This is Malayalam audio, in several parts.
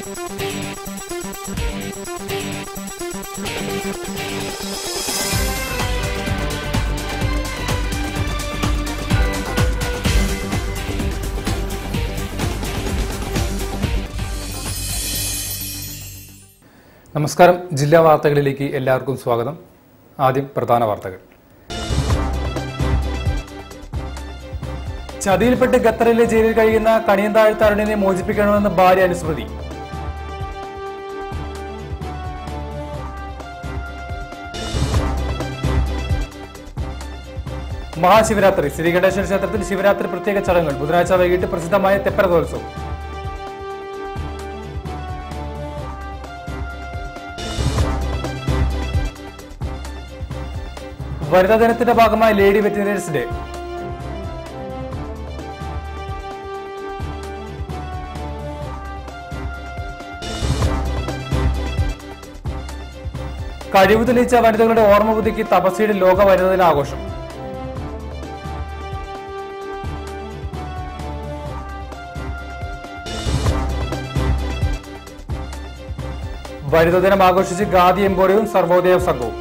നമസ്കാരം ജില്ലാ വാർത്തകളിലേക്ക് എല്ലാവർക്കും സ്വാഗതം ആദ്യം പ്രധാന വാർത്തകൾ ചതിയിൽപ്പെട്ട് ഖത്തറിലെ ജയിലിൽ കഴിയുന്ന കണിയന്താഴ്ത്ത അരുണിനെ മോചിപ്പിക്കണമെന്ന് ഭാര്യ അനുസ്മൃതി മഹാശിവരാത്രി ശ്രീകണ്ഠേശ്വര ക്ഷേത്രത്തിൽ ശിവരാത്രി പ്രത്യേക ചടങ്ങുകൾ ബുധനാഴ്ച വൈകിട്ട് പ്രസിദ്ധമായ തെപ്പരതോത്സവം വനിതാ ദിനത്തിന്റെ ഭാഗമായി ലേഡി വെറ്റിനറീസ് ഡേ കഴിവ് തെളിയിച്ച വനിതകളുടെ ഓർമ്മ പുതുക്കി തപസ്യയുടെ ലോക വനിതാ ദിന ആഘോഷം വനിതാ ദിനം ആഘോഷിച്ച് ഗാന്ധി എംപോറിയവും സർവോദയ സംഘവും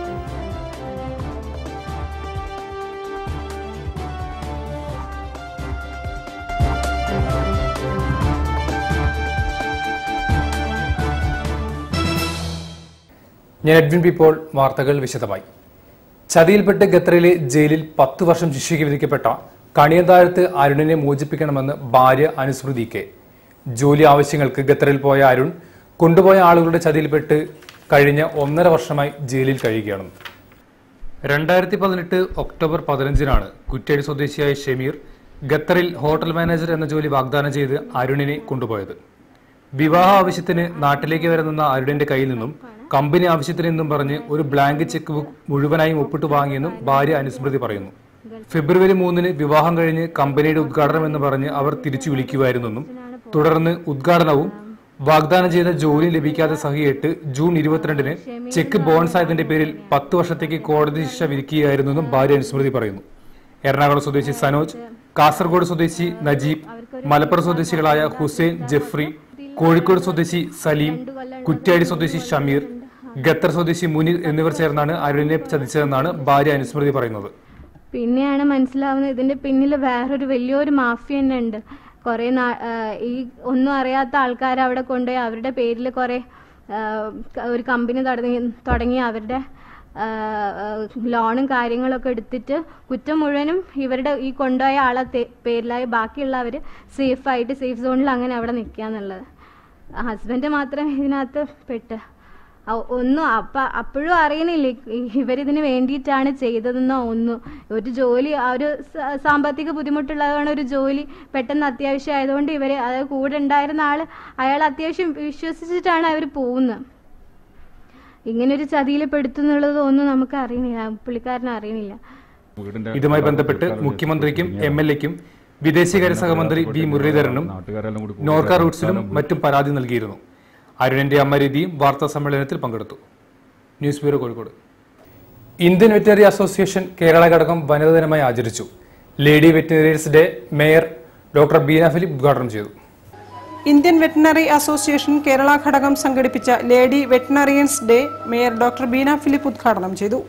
ഞാൻ എഡ്വിൻ പിപ്പോൾ വാർത്തകൾ വിശദമായി ചതിയിൽപ്പെട്ട് ഖത്തറിലെ ജയിലിൽ പത്ത് വർഷം ശിക്ഷയ്ക്ക് വിധിക്കപ്പെട്ട കണിയന്താഴത്ത് അരുണിനെ മോചിപ്പിക്കണമെന്ന് ഭാര്യ അനുസ്മൃതി കെ ജോലി ആവശ്യങ്ങൾക്ക് ഖത്തറിൽ പോയ അരുൺ കൊണ്ടുപോയ ആളുകളുടെ ചതിയിൽപ്പെട്ട് കഴിഞ്ഞ ഒന്നര വർഷമായി ജയിലിൽ കഴിയുകയാണ് രണ്ടായിരത്തി പതിനെട്ട് ഒക്ടോബർ പതിനഞ്ചിനാണ് കുറ്റ്യാടി സ്വദേശിയായ ഷമീർ ഖത്തറിൽ ഹോട്ടൽ മാനേജർ എന്ന ജോലി വാഗ്ദാനം ചെയ്ത് അരുണിനെ കൊണ്ടുപോയത് വിവാഹ ആവശ്യത്തിന് നാട്ടിലേക്ക് വരുന്ന അരുണിന്റെ കയ്യിൽ നിന്നും കമ്പനി ആവശ്യത്തിന് എന്നും പറഞ്ഞ് ഒരു ബ്ലാങ്ക് ചെക്ക് ബുക്ക് മുഴുവനായും ഒപ്പിട്ട് വാങ്ങിയെന്നും ഭാര്യ അനുസ്മൃതി പറയുന്നു ഫെബ്രുവരി മൂന്നിന് വിവാഹം കഴിഞ്ഞ് കമ്പനിയുടെ ഉദ്ഘാടനം എന്ന് പറഞ്ഞ് അവർ തിരിച്ചു വിളിക്കുമായിരുന്നെന്നും തുടർന്ന് ഉദ്ഘാടനവും വാഗ്ദാനം ചെയ്ത ജോലി ലഭിക്കാതെ സഹിയിട്ട് ജൂൺ ഇരുപത്തിരണ്ടിന് ചെക്ക് ബോൺസ് ആയതിന്റെ പേരിൽ പത്ത് വർഷത്തേക്ക് കോടതി ശിക്ഷ വിധിക്കുകയായിരുന്നെന്നും ഭാര്യ അനുസ്മൃതി പറയുന്നു എറണാകുളം സ്വദേശി സനോജ് കാസർഗോഡ് സ്വദേശി നജീബ് മലപ്പുറം സ്വദേശികളായ ഹുസൈൻ ജെഫ്രി കോഴിക്കോട് സ്വദേശി സലീം കുറ്റ്യാടി സ്വദേശി ഷമീർ ഖത്തർ സ്വദേശി മുനീർ എന്നിവർ ചേർന്നാണ് അരുണിനെ ചതിച്ചതെന്നാണ് ഭാര്യ അനുസ്മൃതി പറയുന്നത് പിന്നെയാണ് മനസ്സിലാവുന്നത് ഇതിന്റെ പിന്നിൽ വേറൊരു വലിയൊരു മാഫിയ തന്നെ ഉണ്ട് കുറെ ഈ ഒന്നും അറിയാത്ത ആൾക്കാരെ അവിടെ കൊണ്ടുപോയി അവരുടെ പേരിൽ കുറെ ആ, ഒരു കമ്പനി തുടങ്ങി തുടങ്ങി അവരുടെ ആ, ആ, ലോണും കാര്യങ്ങളൊക്കെ എടുത്തിട്ട് കുറ്റം മുഴുവനും ഇവരുടെ ഈ കൊണ്ടുപോയ ആളെ തെ- പേരിലായി ബാക്കിയുള്ളവർ സേഫായിട്ട് സേഫ് സോണിൽ അങ്ങനെ അവിടെ നിൽക്കുക എന്നുള്ളത് ഹസ്ബൻഡ് മാത്രം ഇതിനകത്ത് പെട്ട് അ- ഒന്നും അപ്പ അപ്പോഴും അറിയണില്ല ഇ- ഇവരിതിന് വേണ്ടിയിട്ടാണ് ചെയ്തതെന്നോ ഒന്നും ഒരു ജോലി ആ ഒരു സ- സാമ്പത്തിക ബുദ്ധിമുട്ടുള്ളതാണ് ഒരു ജോലി പെട്ടെന്ന് അത്യാവശ്യം ആയതുകൊണ്ട് ഇവര് അത് കൂടെ ഉണ്ടായിരുന്ന ആള് അയാൾ അത്യാവശ്യം വിശ്വസിച്ചിട്ടാണ് അവർ പോകുന്നത് ഇങ്ങനെ ഒരു ചതിയിൽ പെടുത്തുന്നുള്ളത് ഒന്നും നമുക്ക് അറിയണില്ല പുള്ളിക്കാരനെ അറിയണില്ല ഇതുമായി ബന്ധപ്പെട്ട് മുഖ്യമന്ത്രിക്കും എം എൽ എക്കും വിദേശകാര്യ സഹമന്ത്രി വി മുരളീധരനും നാട്ടുകാരെല്ലാം കൂടി നോർക്ക റൂട്ട്സിലും മറ്റും പരാതി നൽകിയിരുന്നു അരുണിന്റെ അമ്മ രീതിയും വാർത്താ സമ്മേളനത്തിൽ പങ്കെടുത്തു news bureau Kozhikode Indian veterinary association Kerala ഘടകം വനിതാ ദിനമായി ആചരിച്ചു lady veterinaries day mayor doctor Beena Philip ഉദ്ഘാടനം ചെയ്തു ഇന്ത്യൻ വെറ്റിനറി അസോസിയേഷൻ കേരള ഘടകം സംഘടിപ്പിച്ച lady veterinarians day mayor doctor Beena Philip ഉദ്ഘാടനം ചെയ്തു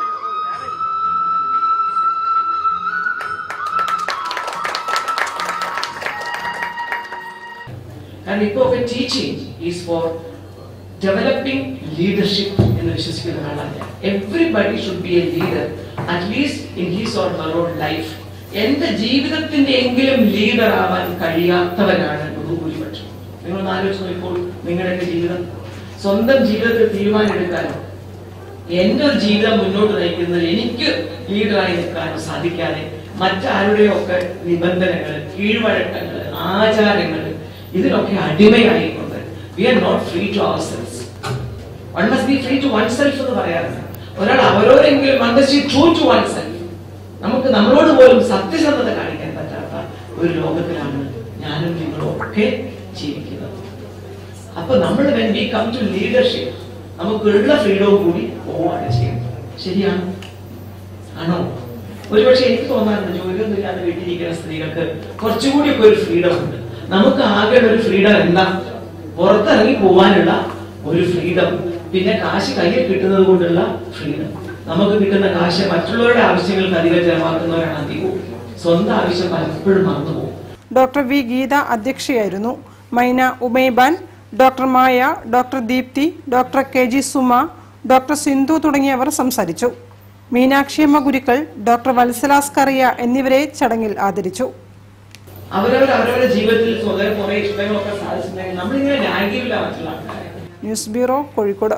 കാരണം ഇപ്പോൾ ഒക്കെ teaching is for developing leadership എന്ന് വിശ്വസിക്കുന്ന ആളാണ് ഞാൻ everybody should be a leader at least in his or her own life എന്റെ ജീവിതത്തിന്റെ എങ്കിലും ലീഡർ ആവാൻ കഴിയാത്തവരാണ് ബഹുഭൂരിപക്ഷം നിങ്ങളൊന്ന് ആലോചിച്ച് നോക്കിയപ്പോൾ നിങ്ങളുടെയൊക്കെ ജീവിതം സ്വന്തം ജീവിതത്തിൽ തീരുമാനം എടുക്കാനോ എന്റെ ഒരു ജീവിതം മുന്നോട്ട് നയിക്കുന്നതിൽ എനിക്ക് ലീഡറായി നിൽക്കാനോ സാധിക്കാതെ മറ്റാരുടെയോ ഒക്കെ നിബന്ധനകൾ കീഴ്വഴക്കങ്ങൾ ആചാരങ്ങൾ ഇതിനൊക്കെ അടിമയായിക്കൊണ്ട് we are not free to ourselves one must be free to oneself എന്ന് പറയാറുണ്ട് ഒരാൾ അവരോടെങ്കിലും one must be true to oneself നമുക്ക് നമ്മളോട് പോലും സത്യസന്ധത കാണിക്കാൻ പറ്റാത്ത ഒരു ലോകത്തിലാണ് ഞാനും നിങ്ങളും ഒക്കെ ജീവിക്കുന്നത് അപ്പൊ നമ്മൾ when we come to leadership നമുക്കുള്ള ഫ്രീഡവും കൂടി പോവാണ് ചെയ്യുന്നത് ശരിയാണോ ആണോ ഒരുപക്ഷെ എനിക്ക് തോന്നാറുണ്ട് ജോലിയൊന്നും ഇല്ലാതെ വീട്ടിലിരിക്കുന്ന സ്ത്രീകൾക്ക് കുറച്ചുകൂടി ഒക്കെ ഒരു ഫ്രീഡം ഉണ്ട് നമുക്ക് ആകെ ഒരു ഫ്രീഡം എന്താ പുറത്തിറങ്ങി പോവാനുള്ള ഒരു ഫ്രീഡം പിന്നെ കാശ് കയ്യിൽ കിട്ടുന്നത് കൊണ്ടുള്ള ഫ്രീഡം നമുക്ക് കിട്ടുന്ന കാശ് മറ്റുള്ളവരുടെ ആവശ്യങ്ങൾക്ക് അധികം ചെലവാക്കുന്നവരാണ് അധികവും സ്വന്തം ആവശ്യം പലപ്പോഴും മറന്നുപോകും ഡോക്ടർ വി ഗീത അധ്യക്ഷയായിരുന്നു Maina Umaiban doctor Maya doctor Deepthi doctor K G Suma doctor Sindhu തുടങ്ങിയവർ സംസാരിച്ചു മീനാക്ഷിയമ്മ ഗുരുക്കൾ ഡോക്ടർ വത്സലാസ്കറിയ എന്നിവരെ ചടങ്ങിൽ ആദരിച്ചു അവരവർ അവരവരുടെ ജീവിതത്തിൽ സ്വന്തം കുറെ ഇഷ്ടങ്ങളൊക്കെ സാധിച്ചിട്ടുണ്ടെങ്കിൽ നമ്മളിങ്ങനെ ന്യായീകരില്ല മറ്റുള്ള ആൾക്കാരെ ന്യൂസ് ബ്യൂറോ കോഴിക്കോട്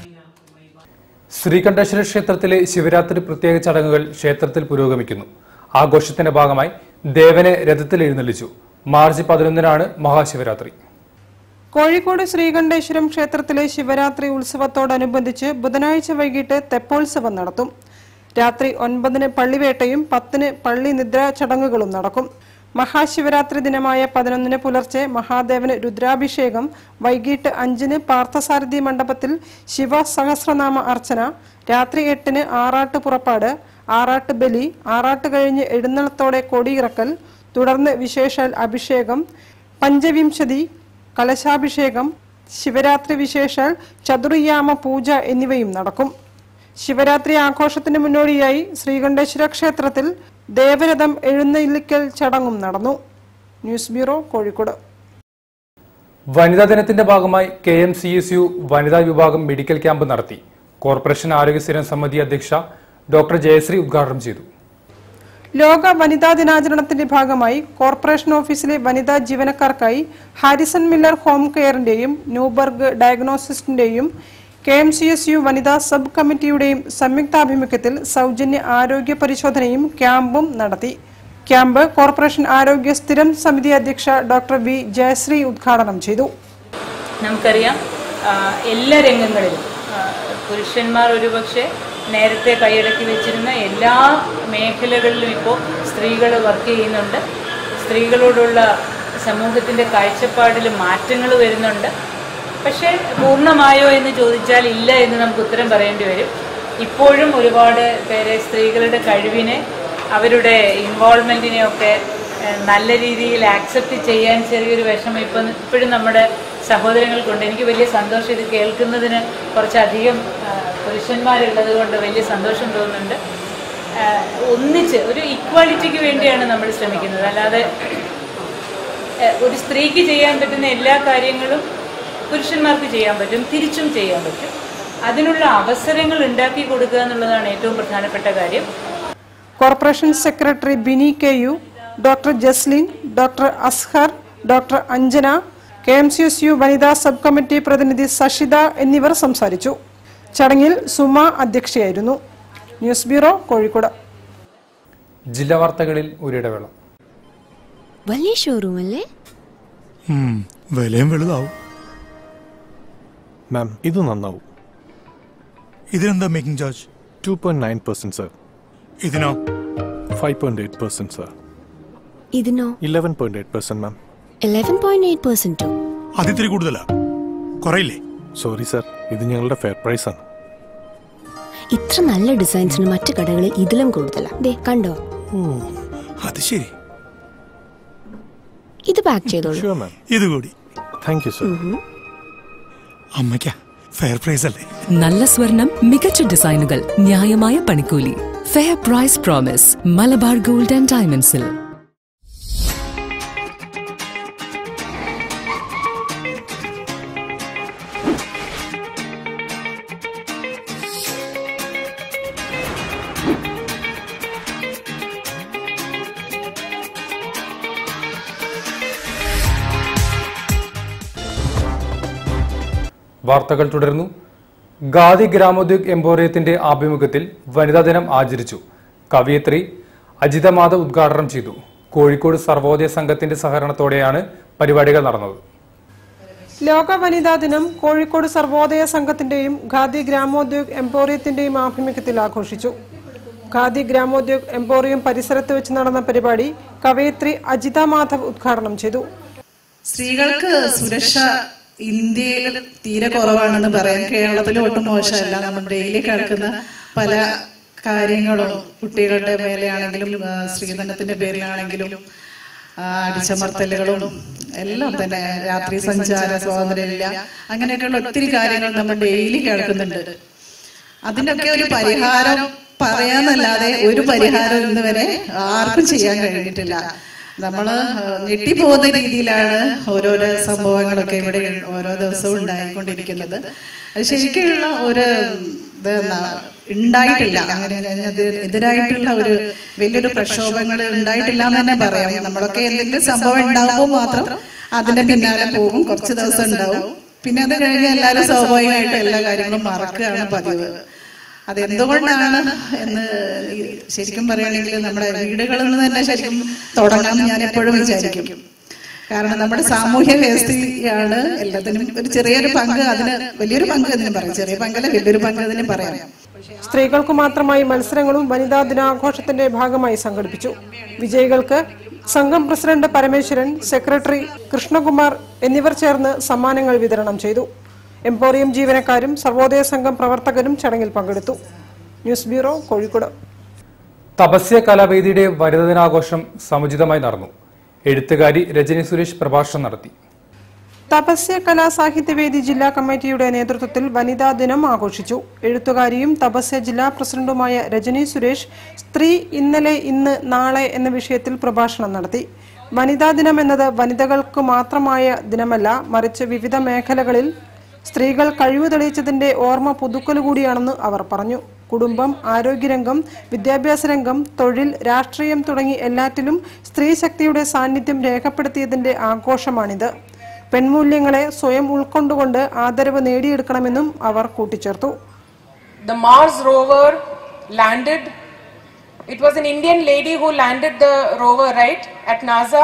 ശ്രീകണ്ഠേശ്വര ക്ഷേത്രത്തിലെ ശിവരാത്രി പ്രത്യേക ചടങ്ങുകൾ ക്ഷേത്രത്തിൽ പുരോഗമിക്കുന്നു ആഘോഷത്തിന്റെ ഭാഗമായി ദേവനെ രഥത്തിൽ എഴുന്നള്ളിച്ചു മാർച്ച് പതിനൊന്നിനാണ് മഹാശിവരാത്രി കോഴിക്കോട് ശ്രീകണ്ഠേശ്വരം ക്ഷേത്രത്തിലെ ശിവരാത്രി ഉത്സവത്തോടനുബന്ധിച്ച് ബുധനാഴ്ച വൈകിട്ട് തെപ്പോത്സവം നടത്തും രാത്രി ഒൻപതിന് പള്ളിവേട്ടയും പത്തിന് പള്ളി നിദ്രാ ചടങ്ങുകളും നടക്കും മഹാശിവരാത്രി ദിനമായ പതിനൊന്നിന് പുലർച്ചെ മഹാദേവന് രുദ്രാഭിഷേകം വൈകിട്ട് അഞ്ചിന് പാർത്ഥസാരഥി മണ്ഡപത്തിൽ ശിവ സഹസ്രനാമ അർച്ചന രാത്രി എട്ടിന് ആറാട്ട് പുറപ്പാട് ആറാട്ട് ബലി ആറാട്ട് കഴിഞ്ഞ് എഴുന്നള്ളത്തോടെ കൊടിയിറക്കൽ തുടർന്ന് വിശേഷാൽ അഭിഷേകം പഞ്ചവിംശതി കലശാഭിഷേകം ശിവരാത്രി വിശേഷാൽ ചതുർയാമ പൂജ എന്നിവയും നടക്കും ശിവരാത്രി ആഘോഷത്തിന് മുന്നോടിയായി ശ്രീകണ്ഠേശ്വര ക്ഷേത്രത്തിൽ ദേവരഥം എഴുന്നള്ളിക്കൽ ചടങ്ങും നടന്നു ന്യൂസ് ബ്യൂറോ കോഴിക്കോട് വനിതാ ദിനത്തിന്റെ ഭാഗമായി K M C S U വനിതാ വിഭാഗം മെഡിക്കൽ ക്യാമ്പ് നടത്തി കോർപ്പറേഷൻ ആരോഗ്യ സ്ഥിരം സമിതി അധ്യക്ഷ ഡോക്ടർ ജയശ്രീ ഉദ്ഘാടനം ചെയ്തു ലോക വനിതാ ദിനാചരണത്തിന്റെ ഭാഗമായി കോർപ്പറേഷൻ ഓഫീസിലെ വനിതാ ജീവനക്കാർക്കായി ഹാരിസൺ മില്ലർ ഹോം കെയറിന്റെയും ന്യൂബർഗ് ഡയഗ്നോസിസ്റ്റിന്റെയും K M C S U വനിതാ സബ് കമ്മിറ്റിയുടെയും സംയുക്താഭിമുഖ്യത്തിൽ സൗജന്യ ആരോഗ്യ പരിശോധനയും ക്യാമ്പും നടത്തി ക്യാമ്പ് കോർപ്പറേഷൻ ആരോഗ്യ സ്ഥിരം സമിതി അധ്യക്ഷ ഡോക്ടർ വി ജയശ്രീ ഉദ്ഘാടനം ചെയ്തു നമുക്കറിയാം ആ, എല്ലാ രംഗങ്ങളിലും ആ, പുരുഷന്മാർ ഒരുപക്ഷെ നേരത്തെ കൈയടക്കി വെച്ചിരുന്ന എല്ലാ മേഖലകളിലും ഇപ്പോൾ സ്ത്രീകൾ വർക്ക് ചെയ്യുന്നുണ്ട് സ്ത്രീകളോടുള്ള സമൂഹത്തിൻ്റെ കാഴ്ചപ്പാടിൽ മാറ്റങ്ങൾ വരുന്നുണ്ട് പക്ഷേ പൂർണ്ണമായോ എന്ന് ചോദിച്ചാൽ ഇല്ല എന്ന് നമുക്ക് ഉത്തരം പറയേണ്ടി വരും ഇപ്പോഴും ഒരുപാട് പേരെ സ്ത്രീകളുടെ കഴിവിനെ അവരുടെ ഇൻവോൾവ്മെൻറ്റിനെയൊക്കെ ഏഹ് നല്ല രീതിയിൽ ആക്സെപ്റ്റ് ചെയ്യാൻ ചെറിയൊരു വിഷമം ഇപ്പം ഇപ്പോഴും നമ്മുടെ സഹോദരങ്ങൾക്കുണ്ട് എനിക്ക് വലിയ സന്തോഷം ഇത് കേൾക്കുന്നതിന് കുറച്ചധികം ആഹ് പുരുഷന്മാരുള്ളത് കൊണ്ട് വലിയ സന്തോഷം തോന്നുന്നുണ്ട് ആഹ് ഒന്നിച്ച് ഒരു ഇക്വാലിറ്റിക്ക് വേണ്ടിയാണ് നമ്മൾ ശ്രമിക്കുന്നത് അല്ലാതെ ഏഹ് ഒരു സ്ത്രീക്ക് ചെയ്യാൻ പറ്റുന്ന എല്ലാ കാര്യങ്ങളും പുരുഷന്മാർക്ക് ചെയ്യാൻ പറ്റും തിരിച്ചും ചെയ്യാൻ പറ്റും അതിനുള്ള അവസരങ്ങൾ ഉണ്ടാക്കി കൊടുക്കുക എന്നുള്ളതാണ് ഏറ്റവും പ്രധാനപ്പെട്ട കാര്യം corporation secretary Bini K U doctor Jaslin doctor Azhar doctor Anjana K M C S U വനിതാ സബ് കമ്മിറ്റി പ്രതിനിധി സഷിത എന്നിവർ സംസാരിച്ചു ചടങ്ങിൽ സുമ അധ്യക്ഷയായിരുന്നു ന്യൂസ് ബ്യൂറോ കോഴിക്കോട് ജില്ലാ വാർത്തകളിൽ ഒരിടവേള വലിയ ഷോറൂം അല്ലേ ഉം, വിലയും വലുതാവും മാം ഇത് നന്നാവും ഇതിനെന്താ making charge two point nine percent sir ഇതിനോ five point eight percent sir ഇതിനോ eleven point eight percent ma'am eleven point eight പെർസെന്റോ അതിത്തിരി കൂടുതലാ കുറയില്ലേ സോറി സർ ഇത് ഞങ്ങളുടെ ഫെയർ പ്രൈസ് ആണ് ഇത്ര നല്ല ഡിസൈൻസിന് മറ്റു കടകളിൽ ഇതിലും കൂടുതലാ ദേ കണ്ടോ ഓ അത് ശരി ഇത് പാക്ക് ചെയ്തോളൂ ഷുവർ മാം ഇത് കൂടി താങ്ക് യു സർ അമ്മയ്ക്കാ ഫെയർ പ്രൈസ് അല്ലേ നല്ല സ്വർണം മികച്ച ഡിസൈനുകൾ ന്യായമായ പണിക്കൂലി fair price promise Malabar gold and ഡയമണ്ട്സിൽ വാർത്തകൾ തുടരുന്നു ഖാദി ഗ്രാമോദ്योग എംപോറിയത്തിന്റെ ആഭിമുഖ്യത്തിൽ വനിതാ ദിനം ആചരിച്ചു കവിയത്രി അജിത മാധവ് ഉദ്ഘാടനം ചെയ്തു കോഴിക്കോട് സർവോദയ സംഘത്തിന്റെ സഹകരണത്തോടെയാണ് പരിപാടികൾ നടന്നത് ലോക വനിതാ ദിനം കോഴിക്കോട് സർവോദയ സംഘത്തിന്റെയും ഖാദി ഗ്രാമോദ്योग എംപോറിയത്തിന്റെയും ആഭിമുഖ്യത്തിൽ ആഘോഷിച്ചു ഖാദി ഗ്രാമോദ്योग എംപോറിയം പരിസരത്ത് വെച്ച് നടന്ന പരിപാടി കവയിത്രി അജിത മാധവ് ഉദ്ഘാടനം ചെയ്തു സ്ത്രീകൾക്ക് സുരക്ഷ ഇന്ത്യയിൽ തീരെ കുറവാണെന്ന് പറയാം കേരളത്തിൽ ഒട്ടും മോശമല്ല നമ്മൾ ഡെയിലി കേൾക്കുന്ന പല കാര്യങ്ങളും കുട്ടികളുടെ മേലെയാണെങ്കിലും ആ, സ്ത്രീധനത്തിന്റെ പേരിലാണെങ്കിലും ആ, അടിച്ചമർത്തലുകളും എല്ലാം തന്നെ രാത്രി സഞ്ചാര സ്വാതന്ത്ര്യമില്ല അങ്ങനെയൊക്കെയുള്ള ഒത്തിരി കാര്യങ്ങൾ നമ്മൾ ഡെയിലി കേൾക്കുന്നുണ്ട് അതിനൊക്കെ ഒരു പരിഹാരം പറയാന്നല്ലാതെ ഒരു പരിഹാരം ഇന്ന് വരെ ആർക്കും ചെയ്യാൻ കഴിഞ്ഞിട്ടില്ല നമ്മള് ഞെട്ടിപ്പോകുന്ന രീതിയിലാണ് ഓരോരോ സംഭവങ്ങളൊക്കെ ഇവിടെ ഓരോ ദിവസവും ഉണ്ടായിക്കൊണ്ടിരിക്കുന്നത് അത് ശരിക്കുള്ള ഒരു ഇത് ന- ഉണ്ടായിട്ടില്ല അങ്ങനെ അത് എതിരായിട്ടുള്ള ഒരു വലിയൊരു പ്രക്ഷോഭങ്ങൾ ഉണ്ടായിട്ടില്ല എന്ന് തന്നെ പറയാം നമ്മളൊക്കെ എന്തെങ്കിലും സംഭവം ഉണ്ടാകുമ്പോൾ മാത്രം അതിന്റെ പിന്നാലെ പോകും കുറച്ച് ദിവസം ഉണ്ടാവും പിന്നെ അത് കഴിഞ്ഞ് എല്ലാവരും സ്വാഭാവികമായിട്ട് എല്ലാ കാര്യങ്ങളും മറക്കുകയാണ് പതിവ് അതെന്തുകൊണ്ടാണ് എന്ന് ഈ ശരിക്കും പറയുകയാണെങ്കിൽ നമ്മുടെ വീടുകളിൽ നിന്ന് തന്നെ ശരിക്കും തുടങ്ങാമെന്ന് ഞാൻ എപ്പോഴും വിചാരിക്കും കാരണം നമ്മുടെ സാമൂഹ്യ വ്യവസ്ഥയാണ് എല്ലാത്തിനും ഒരു ചെറിയൊരു പങ്ക് അതിന് വലിയൊരു പങ്ക് അതിന് പറയാം ചെറിയ പങ്കല്ല വലിയൊരു പങ്ക് അതിന് പറയാം സ്ത്രീകൾക്ക് മാത്രമായി മത്സരങ്ങളും വനിതാ ദിനാഘോഷത്തിന്റെ ഭാഗമായി സംഘടിപ്പിച്ചു വിജയികൾക്ക് സംഘം പ്രസിഡന്റ് പരമേശ്വരൻ സെക്രട്ടറി കൃഷ്ണകുമാർ എന്നിവർ ചേർന്ന് സമ്മാനങ്ങൾ വിതരണം ചെയ്തു എംപോറിയം ജീവനക്കാരും സർവോദയ സംഘം പ്രവർത്തകരും ചടങ്ങിൽ പങ്കെടുത്തു ന്യൂസ് ബ്യൂറോ കോഴിക്കോട് തപസ്യ കലാവേദിയുടെ വനിതാ ദിനാഘോഷം സമുചിതമായി നടന്നു എഴുത്തുകാരി രജനി സുരേഷ് പ്രഭാഷണം നടത്തി തപസ്യ കലാ സാഹിത്യവേദി ജില്ലാ കമ്മിറ്റിയുടെ നേതൃത്വത്തിൽ വനിതാ ദിനം ആഘോഷിച്ചു എഴുത്തുകാരിയും തപസ്യ ജില്ലാ പ്രസിഡന്റുമായ രജനി സുരേഷ് സ്ത്രീ ഇന്നലെ ഇന്ന് നാളെ എന്ന വിഷയത്തിൽ പ്രഭാഷണം നടത്തി വനിതാ ദിനം എന്നത് വനിതകൾക്ക് മാത്രമായ ദിനമല്ല മറിച്ച് വിവിധ മേഖലകളിൽ സ്ത്രീകൾ കഴിവ് തെളിയിച്ചതിന്റെ ഓർമ്മ പുതുക്കൽ കൂടിയാണെന്ന് അവർ പറഞ്ഞു കുടുംബം ആരോഗ്യരംഗം വിദ്യാഭ്യാസ രംഗം തൊഴിൽ രാഷ്ട്രീയം തുടങ്ങി എല്ലാറ്റിലും സ്ത്രീ ശക്തിയുടെ സാന്നിധ്യം രേഖപ്പെടുത്തിയതിന്റെ ആഘോഷമാണിത് പെൺമൂല്യങ്ങളെ സ്വയം ഉൾക്കൊണ്ടുകൊണ്ട് ആദരവ് നേടിയെടുക്കണമെന്നും അവർ കൂട്ടിച്ചേർത്തു the Mars rover landed. It was an Indian lady who landed the rover, right, at NASA.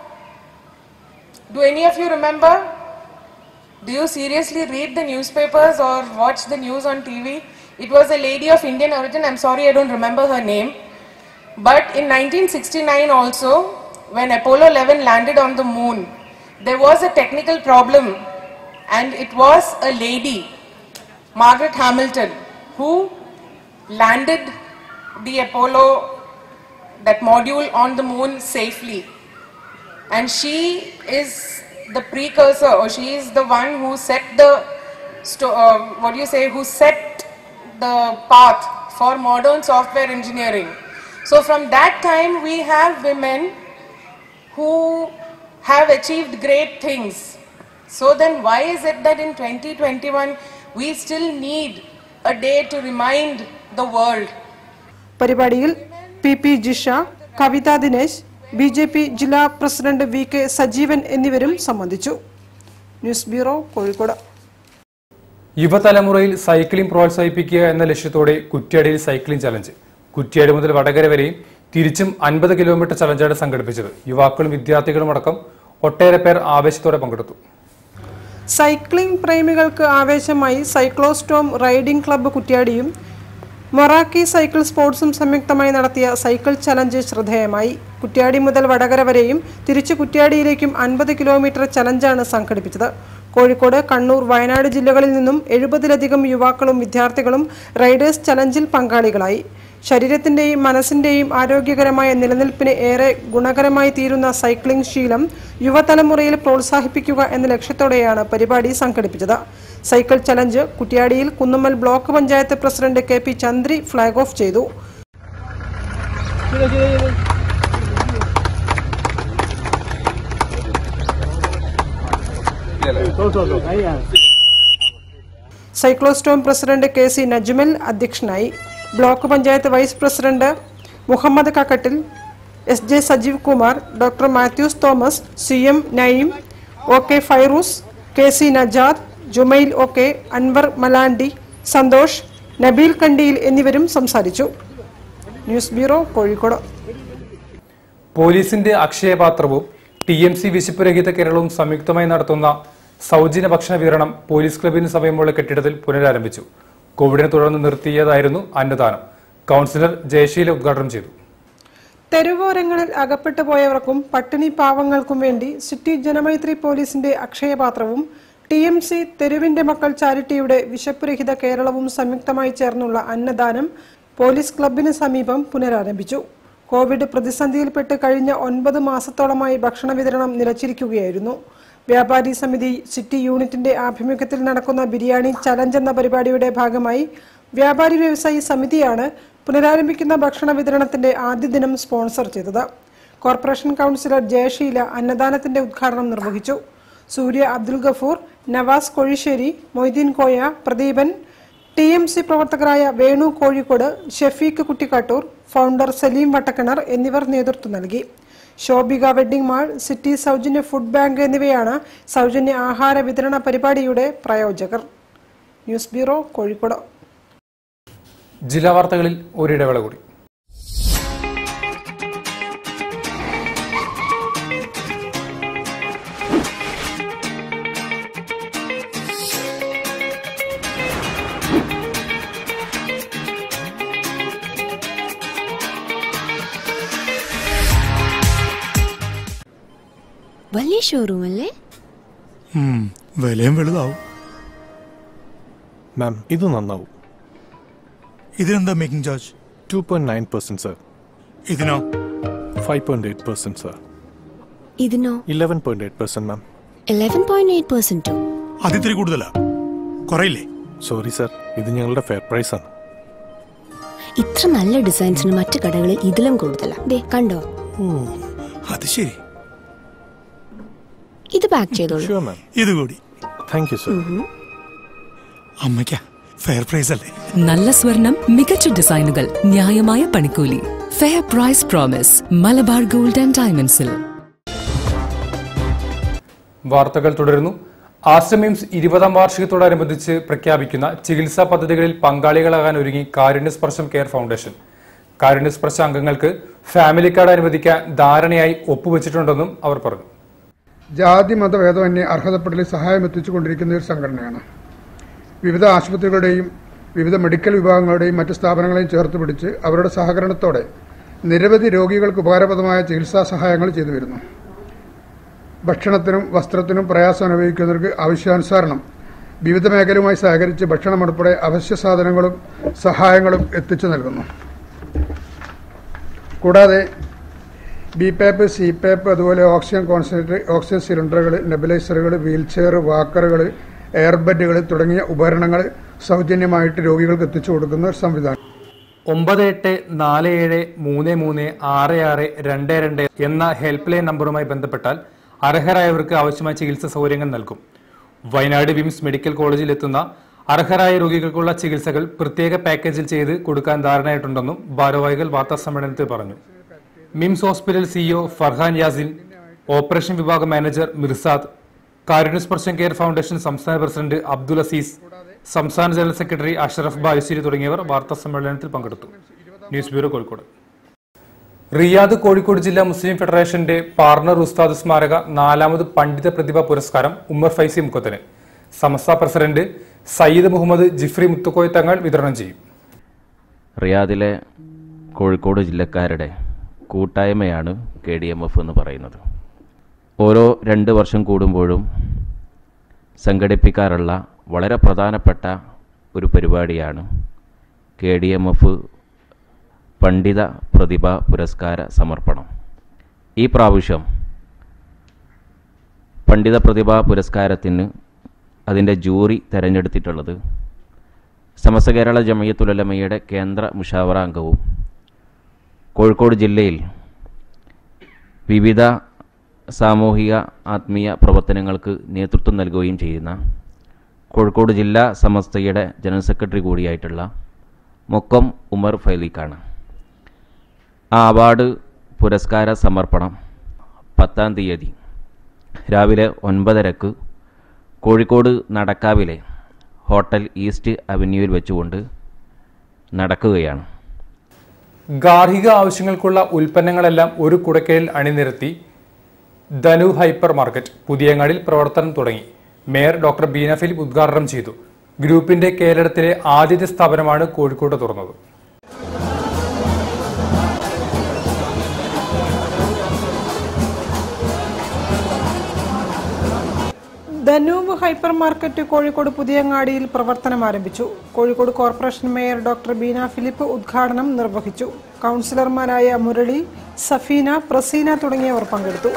Do any of you remember? Do you seriously read the newspapers or watch the news on TV? It was a lady of Indian origin. I'm sorry, I don't remember her name. But in 1969 also, when Apollo 11 landed on the moon, there was a technical problem, and it was a lady, Margaret Hamilton, who landed the Apollo, that module on the moon safely. And she is the precursor, or she is the one who set the, sto- uh, what do you say, who set the path for modern software engineering. So from that time, we have women who have achieved great things. So then, why is it that in 2021 we still need a day to remind the world പരിപാടിയിൽ P P Jisha Kavitha Dinesh B J P ജില്ലാ പ്രസിഡന്റ് വി കെ സജീവൻ എന്നിവരും സംബന്ധിച്ചു ന്യൂസ് ബ്യൂറോ കോഴിക്കോട് യുവതലമുറയിൽ സൈക്ലിംഗ് പ്രോത്സാഹിപ്പിക്കുക എന്ന ലക്ഷ്യത്തോടെ കുറ്റ്യാടിയിൽ സൈക്ലിംഗ് ചലഞ്ച് കുറ്റ്യാടി മുതൽ വടകര വരെയും തിരിച്ചും അൻപത് കിലോമീറ്റർ ചലഞ്ചാണ് സംഘടിപ്പിച്ചത് യുവാക്കളും വിദ്യാർത്ഥികളും അടക്കം ഒട്ടേറെ പേർ ആവേശത്തോടെ പങ്കെടുത്തു സൈക്ലിംഗ് പ്രേമികൾക്ക് ആവേശമായി സൈക്ലോസ്റ്റോം റൈഡിംഗ് ക്ലബ്ബ് കുറ്റ്യാടിയും മൊറാക്കി സൈക്കിൾ സ്പോർട്സും സംയുക്തമായി നടത്തിയ സൈക്കിൾ ചലഞ്ച് ശ്രദ്ധേയമായി കുറ്റ്യാടി മുതൽ വടകര വരെയും തിരിച്ചു കുറ്റ്യാടിയിലേക്കും അൻപത് കിലോമീറ്റർ ചലഞ്ചാണ് സംഘടിപ്പിച്ചത് കോഴിക്കോട് കണ്ണൂർ വയനാട് ജില്ലകളിൽ നിന്നും എഴുപതിലധികം യുവാക്കളും വിദ്യാർത്ഥികളും റൈഡേഴ്സ് ചലഞ്ചിൽ പങ്കാളികളായി ശരീരത്തിന്റെയും മനസ്സിന്റെയും ആരോഗ്യകരമായ നിലനിൽപ്പിന് ഏറെ ഗുണകരമായി തീരുന്ന സൈക്ലിംഗ് ശീലം യുവതലമുറയിൽ പ്രോത്സാഹിപ്പിക്കുക എന്ന ലക്ഷ്യത്തോടെയാണ് പരിപാടി സംഘടിപ്പിച്ചത് സൈക്കിൾ ചലഞ്ച് കുറ്റ്യാടിയിൽ Kunnummal block panchayat president K P Chandri flag off ചെയ്തു Cyclostorm president K C Najmal അധ്യക്ഷനായി block panchayat vice president Muhammad Kakkattil S J Sajeev Kumar doctor Mathews Thomas C M Naeem O K Fairooz K C Najad Jumail O K Anwar Malandi Santhosh Nabeel Kandiyil എന്നിവരും സംസാരിച്ചു ന്യൂസ് ബ്യൂറോ കോഴിക്കോട് പോലീസിന്റെ അക്ഷയപാത്രവും ടി എം സി വിശപ്പുരഹിത കേരളവും സംയുക്തമായി നടത്തുന്ന സൗജന്യ ഭക്ഷണ വിതരണം പോലീസ് ക്ലബിന് സമയമുള്ള കെട്ടിടത്തിൽ പുനരാരംഭിച്ചു കോവിഡിനെ തുടർന്ന് നിർത്തിയതായിരുന്നു അന്നദാനം കൗൺസിലർ ജയശീല ഉദ്ഘാടനം ചെയ്തു തെരുവോരങ്ങളിൽ അകപ്പെട്ടു പോയവർക്കും പട്ടിണി പാവങ്ങൾക്കും വേണ്ടി സിറ്റി ജനമൈത്രി പോലീസിന്റെ അക്ഷയപാത്രവും ടി എം സി തെരുവിന്റെ മക്കൾ ചാരിറ്റിയുടെ വിശപ്പുരഹിത കേരളവും സംയുക്തമായി ചേർന്നുള്ള അന്നദാനം പോലീസ് ക്ലബിന് സമീപം പുനരാരംഭിച്ചു കോവിഡ് പ്രതിസന്ധിയിൽപ്പെട്ട് കഴിഞ്ഞ ഒൻപത് മാസത്തോളമായി ഭക്ഷണ വിതരണം നിലച്ചിരിക്കുകയായിരുന്നു വ്യാപാരി സമിതി സിറ്റി യൂണിറ്റിന്റെ ആഭിമുഖ്യത്തിൽ നടക്കുന്ന ബിരിയാണി ചലഞ്ച് എന്ന പരിപാടിയുടെ ഭാഗമായി വ്യാപാരി വ്യവസായി സമിതിയാണ് പുനരാരംഭിക്കുന്ന ഭക്ഷണ വിതരണത്തിന്റെ ആദ്യ ദിനം സ്പോൺസർ ചെയ്തത് കോർപ്പറേഷൻ കൗൺസിലർ ജയശീല അന്നദാനത്തിന്റെ ഉദ്ഘാടനം നിർവഹിച്ചു Surya Abdul Gafoor Navas Kozhissery Moideen Koya Pradeepan T M C പ്രവർത്തകരായ വേണു കോഴിക്കോട് ഷെഫീഖ് കുട്ടിക്കാട്ടൂർ ഫൗണ്ടർ സലീം വട്ടക്കിണർ എന്നിവർ നേതൃത്വം നൽകി ശോഭിക വെഡ്ഡിംഗ് മാൾ സിറ്റി സൗജന്യ ഫുഡ് ബാങ്ക് എന്നിവയാണ് സൗജന്യ ആഹാര വിതരണ പരിപാടിയുടെ പ്രായോജകർ ന്യൂസ് ബ്യൂറോ കോഴിക്കോട് ജില്ലാ വാർത്തകളിൽ ഒരിടവേള കൂടി വലിയ ഷോറൂം അല്ലേ ഉം, വിലയും വലുതാവും മാം ഇത് നന്നാവും ഇതിനെന്താ making charge two point nine percent sir ഇതിനോ five point eight percent sir ഇതിനോ eleven point eight percent ma'am eleven point eight പെർസെന്റോ അതിത്തിരി കൂടുതലാ കുറയില്ലേ സോറി സർ ഇത് ഞങ്ങളുടെ ഫെയർ പ്രൈസ് ആണ് ഇത്ര നല്ല ഡിസൈൻസിന് മറ്റു കടകളിൽ ഇതിലും കൂടുതലാ ദേ കണ്ടോ ഓ അത് ശരി ഇത് പാക്ക് ചെയ്തോളൂ ഷുവർ മാം ഇത് കൂടി താങ്ക് യു സർ അമ്മയ്ക്ക ഫെയർ പ്രൈസ് അല്ലേ നല്ല സ്വർണം മികച്ച ഡിസൈനുകൾ ന്യായമായ പണിക്കൂലി fair price promise Malabar gold and ഡയമണ്ട്സിൽ വാർത്തകൾ തുടരുന്നു ആശ്രമിംസ് ഇരുപതാം വാർഷികത്തോടനുബന്ധിച്ച് പ്രഖ്യാപിക്കുന്ന ചികിത്സാ പദ്ധതികളിൽ പങ്കാളികളാകാൻ ഒരുങ്ങി കാരുണ്യസ്പർശം കെയർ ഫൗണ്ടേഷൻ കാരുണ്യസ്പർശ അംഗങ്ങൾക്ക് ഫാമിലി കാർഡ് അനുവദിക്കാൻ ധാരണയായി ഒപ്പുവെച്ചിട്ടുണ്ടെന്നും അവർ പറഞ്ഞു ജാതി മത ഭേദമന്യേ അർഹതപ്പെടലിൽ സഹായം എത്തിച്ചുകൊണ്ടിരിക്കുന്ന ഒരു സംഘടനയാണ് വിവിധ ആശുപത്രികളുടെയും വിവിധ മെഡിക്കൽ വിഭാഗങ്ങളുടെയും മറ്റ് സ്ഥാപനങ്ങളെയും ചേർത്ത് പിടിച്ച് അവരുടെ സഹകരണത്തോടെ നിരവധി രോഗികൾക്ക് ഉപകാരപ്രദമായ ചികിത്സാ സഹായങ്ങൾ ചെയ്തു വരുന്നു ഭക്ഷണത്തിനും വസ്ത്രത്തിനും പ്രയാസം അനുഭവിക്കുന്നവർക്ക് ആവശ്യാനുസരണം വിവിധ മേഖലയുമായി സഹകരിച്ച് ഭക്ഷണം ഉൾപ്പെടെ അവശ്യ സാധനങ്ങളും സഹായങ്ങളും എത്തിച്ചു നൽകുന്നു കൂടാതെ ബി പാപ്പ് സി പാപ്പ് അതുപോലെ ഓക്സിജൻ കോൺസെൻട്രേറ്റ് ഓക്സിജൻ സിലിണ്ടറുകൾ നെബുലൈസറുകൾ വീൽ ചെയർ വാക്കറുകൾ എയർബെഡുകൾ തുടങ്ങിയ ഉപകരണങ്ങൾ സൗജന്യമായിട്ട് രോഗികൾക്ക് എത്തിച്ചു കൊടുക്കുന്ന ഒരു സംവിധാനം ഒമ്പത് എട്ട് നാല് ഏഴ് മൂന്ന് മൂന്ന് ആറ് ആറ് രണ്ട് രണ്ട് എന്ന ഹെൽപ്പ് ലൈൻ നമ്പറുമായി ബന്ധപ്പെട്ടാൽ അർഹരായവർക്ക് ആവശ്യമായ ചികിത്സാ സൗകര്യങ്ങൾ നൽകും വയനാട് വിംസ് മെഡിക്കൽ കോളേജിൽ എത്തുന്ന അർഹരായ രോഗികൾക്കുള്ള ചികിത്സകൾ പ്രത്യേക പാക്കേജിൽ ചെയ്ത് കൊടുക്കാൻ ധാരണയായിട്ടുണ്ടെന്നും ഭാരവാഹികൾ വാർത്താ സമ്മേളനത്തിൽ പറഞ്ഞു MIMS hospital CEO Farhan Yasin operation വിഭാഗം മാനേജർ മിർസാദ് കാരുണ്യസ്പർശം കെയർ ഫൗണ്ടേഷൻ സംസ്ഥാന പ്രസിഡന്റ് അബ്ദുൽ അസീസ് സംസ്ഥാന ജനറൽ സെക്രട്ടറി അഷറഫ് ബായുശ്ശേരി തുടങ്ങിയവർ വാർത്താ സമ്മേളനത്തിൽ പങ്കെടുത്തു news bureau Kozhikode Riyadh Kozhikode ജില്ലാ മുസ്ലിം ഫെഡറേഷന്റെ പാർണർ ഉസ്താദ് സ്മാരക നാലാമത് പണ്ഡിത പ്രതിഭ പുരസ്കാരം ഉമ്മർ ഫൈസി മുക്കത്തിന് സമസ്ത പ്രസിഡന്റ് സയ്യിദ് മുഹമ്മദ് ജിഫ്രി മുത്തുക്കോയ തങ്ങൾ വിതരണം ചെയ്യും റിയാദിലെ കോഴിക്കോട് ജില്ലക്കാരുടെ കൂട്ടായ്മയാണ് കെ ഡി എം എഫ് എന്ന് പറയുന്നത് ഓരോ രണ്ട് വർഷം കൂടുമ്പോഴും സംഘടിപ്പിക്കാറുള്ള വളരെ പ്രധാനപ്പെട്ട ഒരു പരിപാടിയാണ് കെ ഡി എം എഫ് പണ്ഡിത പ്രതിഭ പുരസ്കാര സമർപ്പണം ഈ പ്രാവശ്യം പണ്ഡിത പ്രതിഭാ പുരസ്കാരത്തിന് അതിൻ്റെ ജൂറി തിരഞ്ഞെടുത്തിട്ടുള്ളത് സമസ്ത കേരള ജമയത്തുലമയുടെ കേന്ദ്ര മുഷാവറ അംഗവും കോഴിക്കോട് ജില്ലയിൽ വിവിധ സാമൂഹിക ആത്മീയ പ്രവർത്തനങ്ങൾക്ക് നേതൃത്വം നൽകുകയും ചെയ്യുന്ന കോഴിക്കോട് ജില്ലാ സമസ്തയുടെ ജനറൽ സെക്രട്ടറി കൂടിയായിട്ടുള്ള മൊക്കം ഉമർ ഫൈലിക്കാണ് ആ അവാർഡ് പുരസ്കാര സമർപ്പണം പത്താം തീയതി രാവിലെ ഒൻപതരക്ക് കോഴിക്കോട് നടക്കാവിലെ ഹോട്ടൽ ഈസ്റ്റ് അവന്യൂവിൽ വെച്ചുകൊണ്ട് നടക്കുകയാണ് ഗാർഹിക ആവശ്യങ്ങൾക്കുള്ള ഉൽപ്പന്നങ്ങളെല്ലാം ഒരു കുടക്കീഴിൽ അണിനിരത്തി ധനു ഹൈപ്പർ മാർക്കറ്റ് പുതിയങ്ങാടിൽ പ്രവർത്തനം തുടങ്ങി മേയർ ഡോക്ടർ ബീന ഫിലിപ്പ് ഉദ്ഘാടനം ചെയ്തു ഗ്രൂപ്പിന്റെ കേരളത്തിലെ ആദ്യത്തെ സ്ഥാപനമാണ് കോഴിക്കോട് തുറന്നത് ധനൂവ് ഹൈപ്പർ മാർക്കറ്റ് കോഴിക്കോട് പുതിയങ്ങാടിയിൽ പ്രവർത്തനം ആരംഭിച്ചു Kozhikode corporation mayor doctor Beena Philip ഉദ്ഘാടനം നിർവഹിച്ചു കൗൺസിലർമാരായ മുരളി സഫീന പ്രസീന തുടങ്ങിയവർ പങ്കെടുത്തു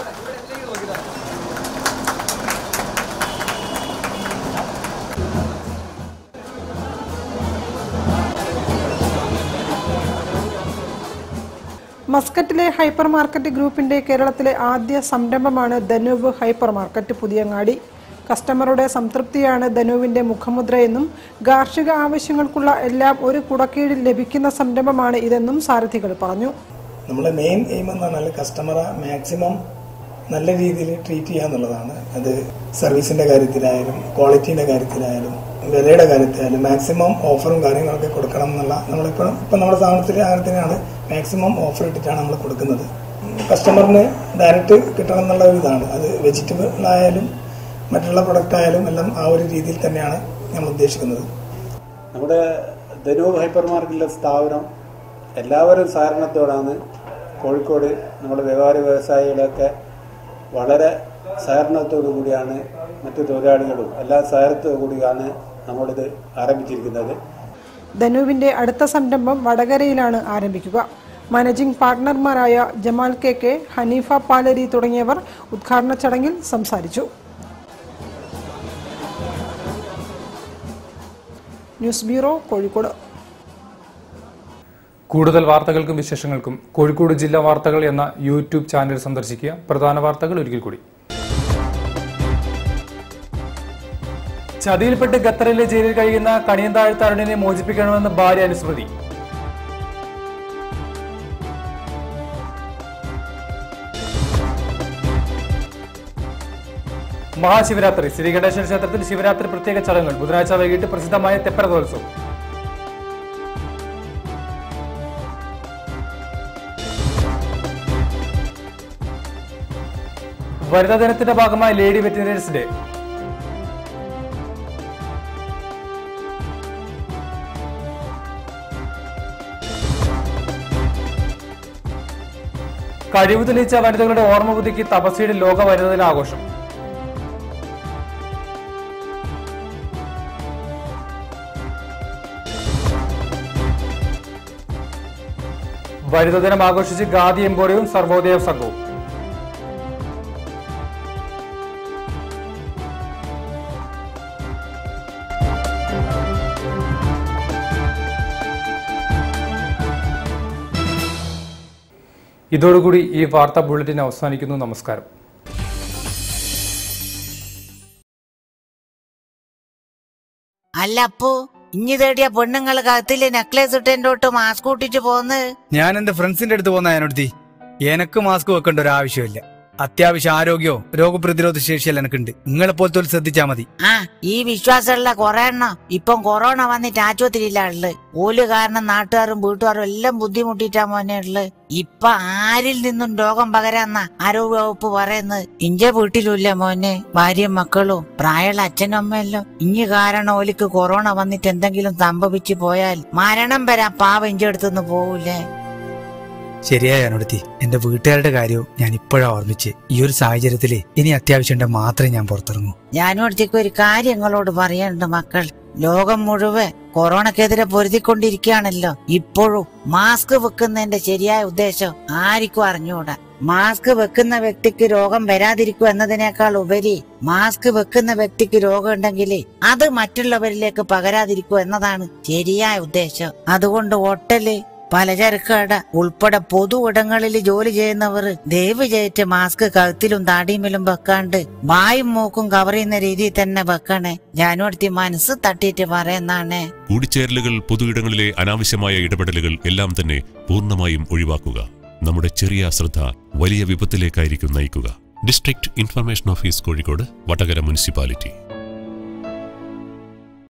മസ്കറ്റിലെ ഹൈപ്പർ മാർക്കറ്റ് ഗ്രൂപ്പിന്റെ കേരളത്തിലെ ആദ്യ സംരംഭമാണ് ധനുവ് ഹൈപ്പർ മാർക്കറ്റ് പുതിയങ്ങാടി കസ്റ്റമറുടെ സംതൃപ്തിയാണ് ധനുവിന്റെ മുഖമുദ്രയെന്നും ഗാർഷിക ആവശ്യങ്ങൾക്കുള്ള എല്ലാം ഒരു കുടക്കീഴിൽ ലഭിക്കുന്ന സംരംഭമാണ് ഇതെന്നും സാരഥികൾ പറഞ്ഞു നമ്മളെ മെയിൻ എയിം എന്ന് പറഞ്ഞാൽ കസ്റ്റമറെ മാക്സിമം നല്ല രീതിയിൽ ട്രീറ്റ് ചെയ്യുക എന്നുള്ളതാണ് അത് സർവീസിന്റെ കാര്യത്തിലായാലും ക്വാളിറ്റീന്റെ കാര്യത്തിലായാലും വിലയുടെ കാര്യത്തിലായാലും മാക്സിമം ഓഫറും കാര്യങ്ങളൊക്കെ കൊടുക്കണം എന്നുള്ള നമ്മളിപ്പോഴും ഇപ്പം നമ്മുടെ സ്ഥാപനത്തിൽ അങ്ങനെ തന്നെയാണ് മാക്സിമം ഓഫർ ഇട്ടിട്ടാണ് നമ്മൾ കൊടുക്കുന്നത് കസ്റ്റമറിന് ഡയറക്റ്റ് കിട്ടണം എന്നുള്ള ഒരു ഇതാണ് അത് വെജിറ്റബിൾ ആയാലും മറ്റുള്ള പ്രൊഡക്റ്റ് ആയാലും എല്ലാം ആ ഒരു രീതിയിൽ തന്നെയാണ് നമ്മൾ ഉദ്ദേശിക്കുന്നത് നമ്മുടെ ധനൂബ് ഹൈപ്പർ മാർക്കറ്റിലെ സ്ഥാപനം എല്ലാവരും സഹകരണത്തോടാണ് കോഴിക്കോട് നമ്മുടെ വ്യാപാര വ്യവസായികളൊക്കെ വളരെ സഹകരണത്തോടു കൂടിയാണ് മറ്റു തൊഴിലാളികളും എല്ലാ സഹകരണത്തോടു കൂടിയാണ് നമ്മളിത് ആരംഭിച്ചിരിക്കുന്നത് ധനുവിന്റെ അടുത്ത സംരംഭം വടകരയിലാണ് ആരംഭിക്കുക മാനേജിംഗ് പാർട്ട്ണർമാരായ ജമാൽ കെ കെ ഹനീഫ പാലരി തുടങ്ങിയവർ ഉദ്ഘാടന ചടങ്ങിൽ സംസാരിച്ചു ന്യൂസ് ബ്യൂറോ കോഴിക്കോട് കൂടുതൽ വാർത്തകൾക്കും വിശേഷങ്ങൾക്കും കോഴിക്കോട് ജില്ലാ വാർത്തകൾ എന്ന യൂട്യൂബ് ചാനൽ സന്ദർശിക്കുക പ്രധാന വാർത്തകൾ ഒരിക്കൽ കൂടി ചതിയിൽപ്പെട്ട് ഖത്തറിലെ ജയിലിൽ കഴിയുന്ന കണിയന്താഴത്ത് അരുണിനെ മോചിപ്പിക്കണമെന്ന് ഭാര്യ അനുസ്മൃതി മഹാശിവരാത്രി ശ്രീ ഗണേശ്വര ക്ഷേത്രത്തിൽ ശിവരാത്രി പ്രത്യേക ചടങ്ങുകൾ ബുധനാഴ്ച വൈകിട്ട് പ്രസിദ്ധമായ തെപ്പരതോത്സവം വനിതാ ദിനത്തിന്റെ ഭാഗമായി ലേഡി വെറ്റിനറീസ് ഡേ കഴിവ് തെളിയിച്ച വനിതകളുടെ ഓർമ്മ പുതുക്കി തപസ്യയുടെ ലോക വനിതാ ദിന ആഘോഷം വനിതാ ദിനം ആഘോഷിച്ച് ഗാദി എംപോറിയവും സർവോദയ സംഘവും ഇതോടുകൂടി ഈ വാർത്താ ബുള്ളറ്റിൻ അവസാനിക്കുന്നു നമസ്കാരം അല്ല അപ്പു ഇഞ്ഞി തേടിയ പെണ്ണുങ്ങൾ കത്തില് നെക്ലേസ് ഇട്ടെന്തോട്ട് മാസ്ക് കൂട്ടിട്ട് പോന്ന് ഞാൻ എന്റെ ഫ്രണ്ട്സിന്റെ അടുത്ത് പോന്ന ഞാനടുത്തി എനക്ക് മാസ്ക് വെക്കേണ്ട ഒരു ആവശ്യമില്ല അത്യാവശ്യം ആരോഗ്യമോ രോഗപ്രതിരോധ ശേഷിയല്ല എനിക്കുണ്ട് നിങ്ങളെ പോലത്തെ ഒരു ശ്രദ്ധിച്ചാ മതി ആ ഈ വിശ്വാസമുള്ള കൊറേ എണ്ണം ഇപ്പം കൊറോണ വന്നിട്ട് ആശുപത്രിയില്ല ഉള്ളത് ഓല് കാരണം നാട്ടുകാരും വീട്ടുകാരും എല്ലാം ബുദ്ധിമുട്ടിട്ടാ മോനെ ഉള്ളത് ഇപ്പൊ ആരിൽ നിന്നും രോഗം പകരാന്ന ആരോഗ്യ വകുപ്പ് പറയുന്നത് ഇന്റെ വീട്ടിലുമില്ല മോനെ ഭാര്യയും മക്കളും പ്രായമുള്ള അച്ഛനും അമ്മയല്ലോ ഇഞ്ഞി കാരണം ഓലിക്ക് കൊറോണ വന്നിട്ട് എന്തെങ്കിലും സംഭവിച്ചു പോയാൽ മരണം വരാൻ പാവം ഇഞ്ചെ അടുത്തുനിന്ന് പോവൂലേ ശരിയാ ഞാനടുത്തി എന്റെ വീട്ടുകാരുടെ കാര്യവും ഞാൻ ഇപ്പോഴാ ഓർമ്മിച്ച് ഈ ഒരു സാഹചര്യത്തില് ഇനി അത്യാവശ്യം ഉണ്ടെ മാത്രമേ ഞാൻ പുറത്തിറങ്ങൂ ഞാനും അടുത്തേക്ക് ഒരു കാര്യം നിങ്ങളോട് പറയാനുണ്ട് മക്കൾ ലോകം മുഴുവൻ കൊറോണക്കെതിരെ പൊരുതിക്കൊണ്ടിരിക്കുകയാണല്ലോ ഇപ്പോഴും മാസ്ക് വെക്കുന്നതിന്റെ ശരിയായ ഉദ്ദേശം ആർക്കും അറിഞ്ഞുകൂടാ മാസ്ക് വെക്കുന്ന വ്യക്തിക്ക് രോഗം വരാതിരിക്കുക എന്നതിനേക്കാൾ ഉപരി മാസ്ക് വെക്കുന്ന വ്യക്തിക്ക് രോഗം ഉണ്ടെങ്കിൽ അത് മറ്റുള്ളവരിലേക്ക് പകരാതിരിക്കുക എന്നതാണ് ശരിയായ ഉദ്ദേശം അതുകൊണ്ട് ഹോട്ടല് പലചരക്ക് കട ഉൾപ്പെടെ പൊതു ഇടങ്ങളിൽ ജോലി ചെയ്യുന്നവർ ദയവ് ചെയ്തിട്ട് മാസ്ക് കഴുത്തിലും താടിയുമിലും വെക്കാണ്ട് വായും മൂക്കും കവർ ചെയ്യുന്ന രീതിയിൽ തന്നെ വെക്കണേ ഞാനോടത്തി മനസ്സ് തട്ടിയിട്ട് പറയുന്നാണേ കൂടിച്ചേരലുകൾ പൊതുയിടങ്ങളിലെ അനാവശ്യമായ ഇടപെടലുകൾ എല്ലാം തന്നെ പൂർണ്ണമായും ഒഴിവാക്കുക നമ്മുടെ ചെറിയ അശ്രദ്ധ വലിയ വിപത്തിലേക്കായിരിക്കും നയിക്കുക district information office Kozhikode Vadakara municipality